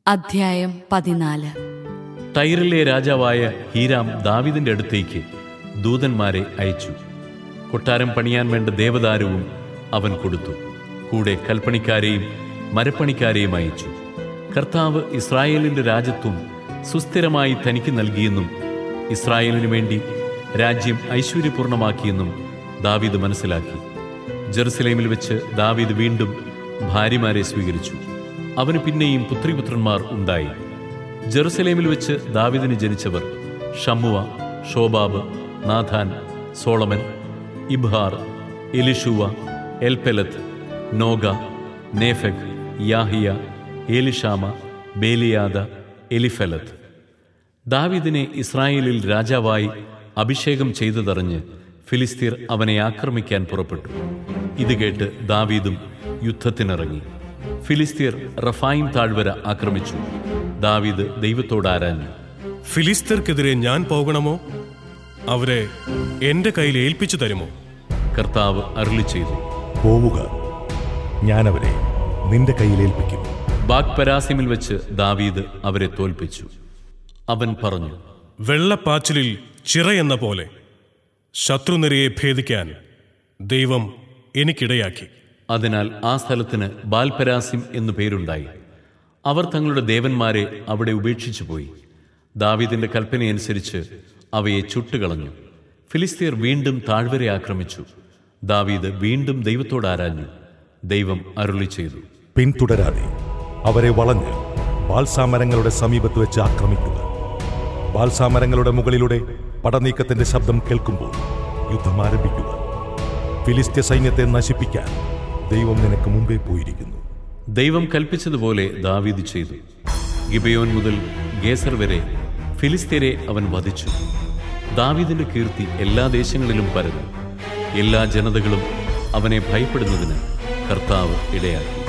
അധ്യായം പതിനാല് ടൈറിലെ രാജാവായ ഹീരാം ദാവിദിന്റെ അടുത്തേക്ക് ദൂതന്മാരെ അയച്ചു കൊട്ടാരം പണിയാൻ വേണ്ട ദേവദാരുവും അവൻ കൊടുത്തു കൂടെ കൽപ്പണിക്കാരെയും മരപ്പണിക്കാരെയും അയച്ചു കർത്താവ് ഇസ്രായേലിന്റെ രാജ്യത്വം സുസ്ഥിരമായി തനിക്ക് നൽകിയെന്നും ഇസ്രായേലിനു വേണ്ടി രാജ്യം ഐശ്വര്യപൂർണമാക്കിയെന്നും ദാവീദ് മനസ്സിലാക്കി ജെറുസലേമിൽ വെച്ച് ദാവീദ് വീണ്ടും ഭാര്യമാരെ സ്വീകരിച്ചു അവന് പിന്നെയും പുത്രിപുത്രന്മാർ ഉണ്ടായി ജെറുസലേമിൽ വെച്ച് ദാവിദിന് ജനിച്ചവർ Shammua Shobab Nathan Solomon Ibhar Elishua Elpelet Nogah Nepheg യാഹിയ ഏലിഷാമ ബേലിയാദ എലിഫെലത്ത് ദാവീദിനെ ഇസ്രായേലിൽ രാജാവായി അഭിഷേകം ചെയ്തതറിഞ്ഞ് ഫിലിസ്തീർ അവനെ ആക്രമിക്കാൻ പുറപ്പെട്ടു ഇത് കേട്ട് ദാവീദും യുദ്ധത്തിനിറങ്ങി ഫിലിസ്തീർ റഫായിം താഴ്വര ആക്രമിച്ചു ദാവീദ് ദൈവത്തോട് ആരാഞ്ഞു ഫിലിസ്തീർക്കെതിരെ ഞാൻ പോകണമോ അവരെ എന്റെ കയ്യിൽ ഏൽപ്പിച്ചു തരുമോ കർത്താവ് അരുളി ചെയ്തു പോവുക ഞാനവരെ നിന്റെ കയ്യിലേൽപ്പിക്കും ബാഗ്പരാസിമിൽ വെച്ച് ദാവീദ് അവരെ തോൽപ്പിച്ചു അവൻ പറഞ്ഞു വെള്ളപ്പാച്ചിലിൽ ചിറയെന്ന പോലെ ശത്രുനിരയെ ഭേദിക്കാൻ ദൈവം എനിക്കിടയാക്കി അതിനാൽ ആ സ്ഥലത്തിന് ബാൽപരാസിം എന്നു പേരുണ്ടായി അവർ തങ്ങളുടെ ദേവന്മാരെ അവിടെ ഉപേക്ഷിച്ചു പോയി ദാവീദിന്റെ കൽപ്പനയനുസരിച്ച് അവയെ ചുട്ടുകളഞ്ഞു ഫിലിസ്തീർ വീണ്ടും താഴ്വരെ ആക്രമിച്ചു ദാവീദ് വീണ്ടും ദൈവത്തോട് ആരാഞ്ഞു ദൈവം അരുളി ചെയ്തു പിന്തുടരാതെ അവരെ വളഞ്ഞ് ബാൽസാമരങ്ങളുടെ സമീപത്ത് വെച്ച് ആക്രമിക്കുക ബാൽസാമരങ്ങളുടെ മുകളിലൂടെ പടനീക്കത്തിന്റെ ശബ്ദം കേൾക്കുമ്പോൾ യുദ്ധം ആരംഭിക്കുക ഫിലിസ്ത്യ സൈന്യത്തെ നശിപ്പിക്കാൻ ദൈവം നിനക്ക് മുമ്പേ പോയിരിക്കുന്നു ദൈവം കൽപ്പിച്ചതുപോലെ ദാവീദ് ചെയ്തു ഗിബയോൻ മുതൽ ഗേസർ വരെ ഫിലിസ്തീരെ അവൻ വധിച്ചു ദാവീദിന്റെ കീർത്തി എല്ലാ ദേശങ്ങളിലും പരന്നു എല്ലാ ജനതകളും അവനെ ഭയപ്പെടുന്നതിന് കർത്താവ് ഇടയാക്കി